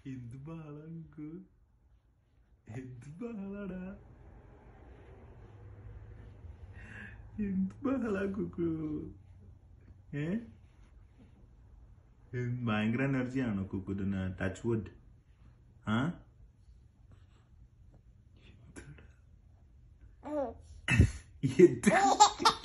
എന്ത് ബഹളാ കുക്കു എന്ത് ബഹളാടാ എന്ത് ബഹളാ കുക്കു ഏ എന്ത് ഭയങ്കര എനർജിയാണോ കുക്കുട്ടിന് ടച്ച് വുഡ് ആ എന്ത്